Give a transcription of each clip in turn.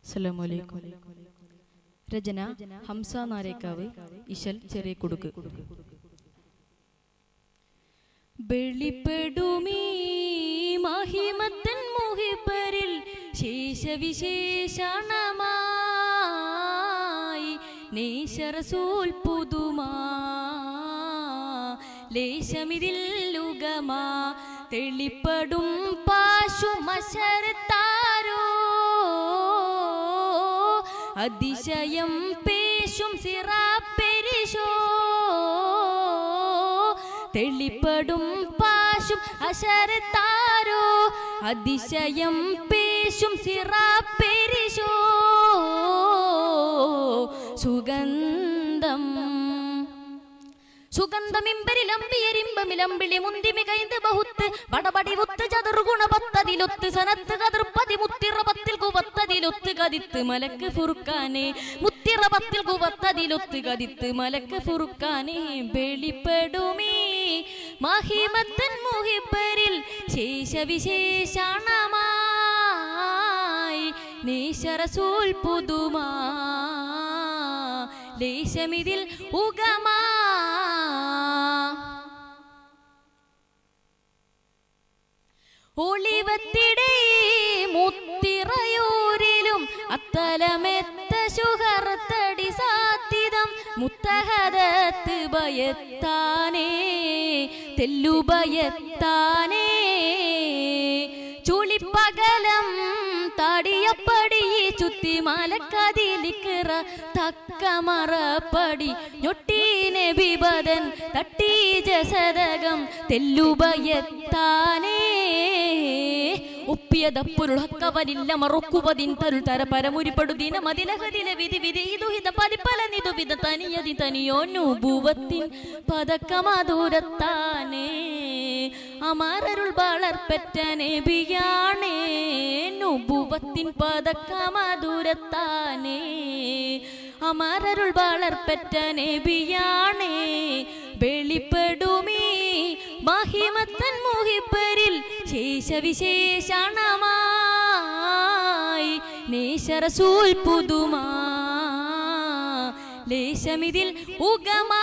അസ്സലാമലൈക്കും രചന ഹംസ നാരേക്കാവ് ഇശൽ ചെറിയ കുടുക്ക് വെളിപ്പെടുമീ മഹിമത്തൻ മുഹിപ്പരിൽ ശേഷവിശേഷണമായി നേശറസൂൽ പുതുമാ ലേശമിതിൽ ലുഗമാ തെളിപ്പെടും പാശുമശരത്താരോ അതിശയം പേശും സിറാപ്പെരിശോ തെളിപ്പെടും പാശും അശരത്താരോ അതിശയം പേശും സിറാപ്പെരിശോ സുഗന്ധം സുഗന്ധമിമ്പരിലമ്പിയരിമ്പമിലമ്പിളി മുന്തിമി കൈന്ത് ബഹുത്ത് വടപടി ഉത്ത് ചതുർഗുണ പത്തതിലൊത്ത് സനത്ത് കതിർപ്പതി മുത്തിറപത്തിൽ കുവത്തതിലൊത്ത് കതിത്ത് മലക്ക് ഫുറുക്കാനെ മുത്തിറപത്തിൽ കുവത്തതിലൊത്ത് കതിത്ത് മലക്ക് ഫുറുക്കാനെ വെളിപ്പെടുമേ മഹിമത്തൻ മുഹിപ്പരിൽ ശേഷവിശേഷണമായി നേശറസൂൽ പുതുമാ ലേശമിതിൽ ഉഗമാ ഒളിവത്തിടെ മുത്തിറയൂരിലും അത്തലമെത്ത ശുഹർത്തടി സാധ്യതം മുത്തഹദത്ത് ഭയത്താനേ തെല്ലുഭയത്താനേ ചുളിപ്പകലം തടിയപ്പടി ചുത്തി മലക്കതിലിക്കറ തക്ക മറപ്പടി ഞൊട്ടീനെ വിപദൻ തട്ടീ ജസദകം തെല്ലുഭയത്താനേ ഒപ്പിയതപ്പൊരുളക്കവനില്ല മറക്കുവതിൻ തരുൾ തര പരമുരിപ്പെടുദിന മതിലഹതിലെ വിധി വിധി ഇതുഹിത പരിപ്പല നിതുവിധ തനിയതി തനിയോ നുഭൂവത്തിൻ പതക്കമധുരത്താനേ അമരരുൾ വളർപ്പറ്റ നബിയാണേ നുഭൂവത്തിൻ പതക്കമധുരത്താനേ അമരരുൾ വളർപ്പറ്റ നബിയാണേ വെളിപ്പെടുമീ മഹിമത്തൻ മുഹിപ്പരിൽ ശേഷവിശേഷണമായി നേശറസൂൽ പുതുമാ ലേശമിതിൽ ഉഗമാ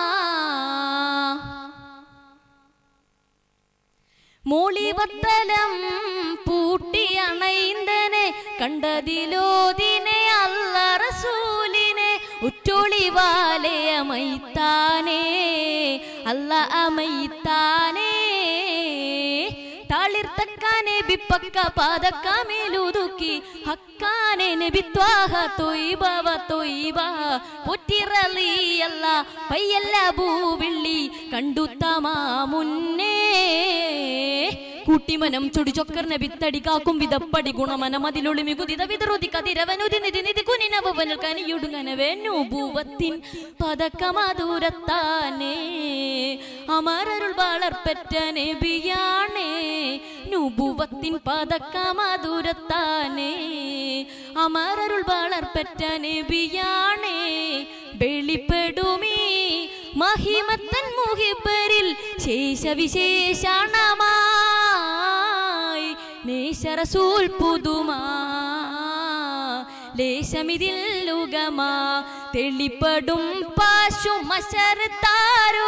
മോളിവത്തലം പൂട്ടിയണൈന്തനെ കണ്ടതിലോതിനെ അല്ല റസൂലിനെ ഉറ്റൊളിവാലെ അമൈത്താനേ അല്ല അമൈത്താനേ താളിർത്തക്കാനെ ബിപ്പക്ക പാതക്കാമേലുതുക്കി ഹക്കാനെ നബിത്വാഹ തൊയ്ബവ തൊയ്ബ പൊറ്റിറലിയല്ല പയ്യല്ല ഭൂവിള്ളി കണ്ടുത്തമാ മുന്നേ കൂട്ടിമനം ചുടിചൊക്കർ നബിത്തടി കാക്കും വിധപ്പടി ഗുണമനം അതിലൊളി മികുതിത വിതറുതി കതിരവനുതി നിധി നിധി കുനിനവനൽ കനിയുടുങ്ങനവേ നൂപൂവത്തിൻ പതക്കമധുരത്താനേ അമരരുൾ വളർപ്പറ്റ നബിയാണേ നുപൂവത്തിൻ പതക്കമധുരത്താനേ അമരരുൾ വളർപ്പറ്റ നബിയാണേ വെളിപ്പെടുമീ മഹിമത്തൻ മുഹിപ്പരിൽ ശേഷവിശേഷണമായി നേശറസൂൽ പുതുമാ ലേശമിതിൽ ലുഗമാ തെളിപ്പെടും പാശും മശർത്താരോ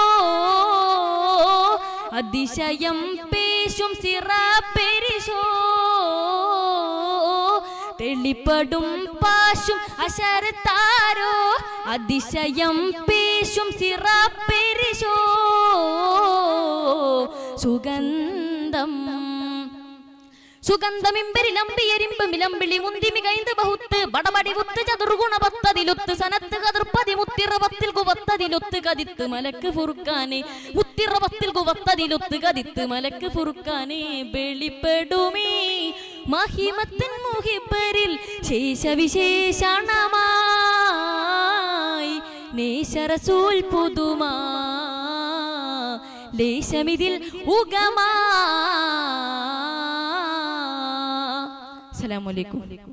അതിശയം പേശും സിറാപ്പെരിശോ തെളിപ്പെടും പാശും അശരത്താരോ അതിശയം പേശും സിറാപ്പെരിശോ സുഗന്ധം സുഗന്ധമിമ്പരിലമ്പിയരിമ്പമിലമ്പിളി മുന്തിമി കൈന്ത് ബഹുത്ത് ബടബടി ഉത്ത് ചതുർഗുണ പത്തതിലൊത്ത് സനത്ത് കതിർപ്പതി മുത്തിറവത്തിൽ കുവത്തതിലൊത്ത് കതിത്ത് മലക്ക് ഫുറുക്കാനെ മുത്തിറവത്തിൽ കുവത്തതിലൊത്ത് കതിത്ത് മലക്ക് ഫുറുക്കാനെ വെളിപ്പെടുമേ മഹിമത്തിൻ മുഹിപ്പരിൽ ശേഷവിശേഷണമായി നേശറസൂൽ പുതുമാ ലേശമിതിൽ ഉഗമാ അസ്സലാമു അലൈക്കും